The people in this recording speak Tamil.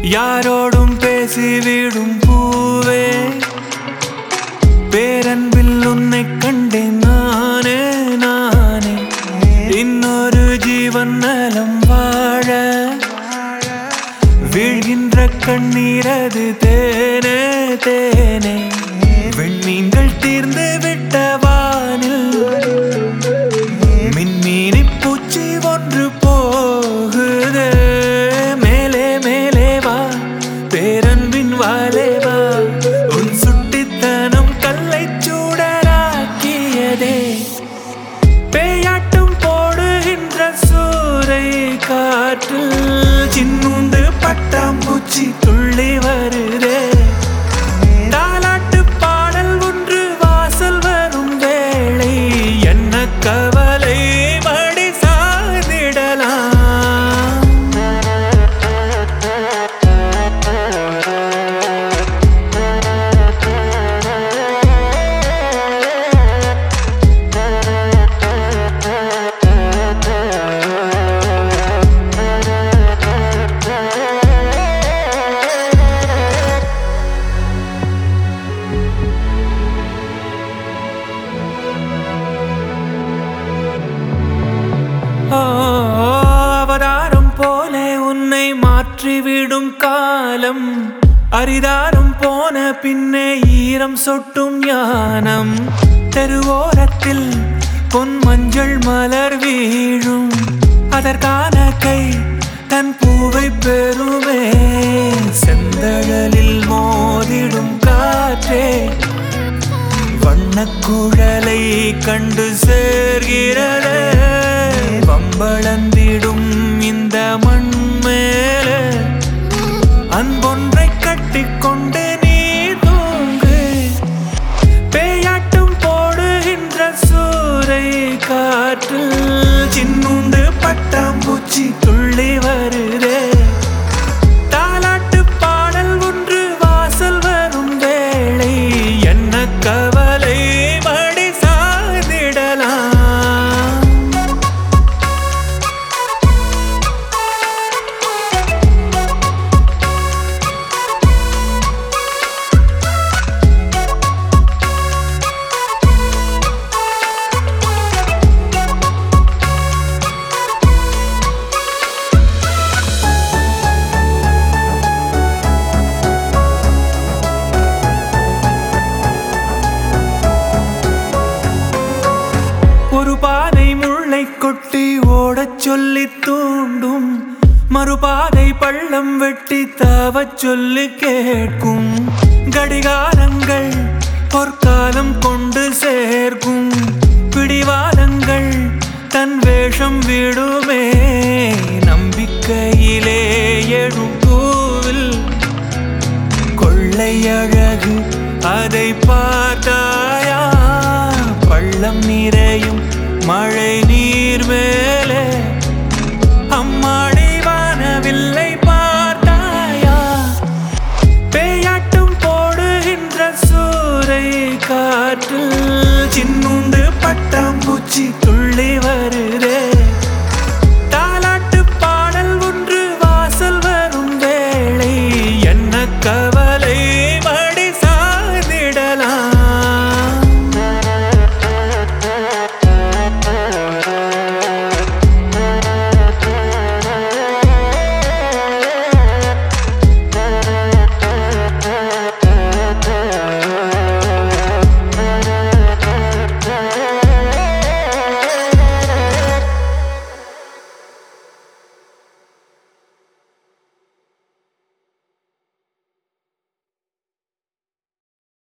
யாரோடும் பேசிவிடும் பூவே பேரன்பில் உன்னை கண்டேன் நானே நானே இன்னொரு ஜீவன் நலம் வாழ வீழ்கின்ற கண்ணீரது தேனே தேனே விண்மீன்கள் தீர்ந்து விட்ட வானில் மின்மீனி பூச்சி ஒன்று போகுது மேலே மேலே வா பேரன்பின் வாலே வா உன் சுட்டித்தனம் கல்லை சூடராக்கியதே பேயாட்டம் போடுகின்ற சூறை காற்றில் சின்னுண்டு பட்டாம்பூச்சி துள்ளி வருதே தாலாட்டு பாடல் ஒன்று வாசல் வரும் வேளை என்ன கவலை மடி சாதிடலாம் ஓ, அவதாரம் போல உன்னை மாற்றிவிடும் காலம் அரிதாரம் போன பின்னே ஈரம் சொட்டும் ஞானம் தெருவோரத்தில் பொன் மஞ்சள் மலர் வீழும் அதற்கான கை தன் பூவை பெறுமே செந்தழலில் மோதிடும் காற்றே வண்ணக்குழலை கண்டு சேர்கிறது வம்பளந்திடும் இந்த மண் மேலே அன்பொன்றை கட்டிக்கொண்டு நீ தூங்கு பேயாட்டம் போடுகின்ற சூறை காற்றில் சின்னுண்டு பட்டாம்பூச்சி துள்ளி வருதே தாலாட்டு பாடல் ஒன்று வாசல் வரும் வேளை என்ன கவலை மடி சாதிடலாம் ஒரு பாதை முள்ளை கொட்டி ஓடச் சொல்லி தூண்டும் மறுபாதை பள்ளம் வெட்டி தாவச் சொல்லி கேட்கும் கடிகாரங்கள் பொற்காலம் கொண்டு சேர்க்கும் பிடிவாதங்கள் தன் வேஷம் விடுமே நம்பிக்கையிலே எழும் பூவில் கொள்ளை அழகு அதை பார்த்தாயா பள்ளம் நிறையும் மழை நீர் மேலே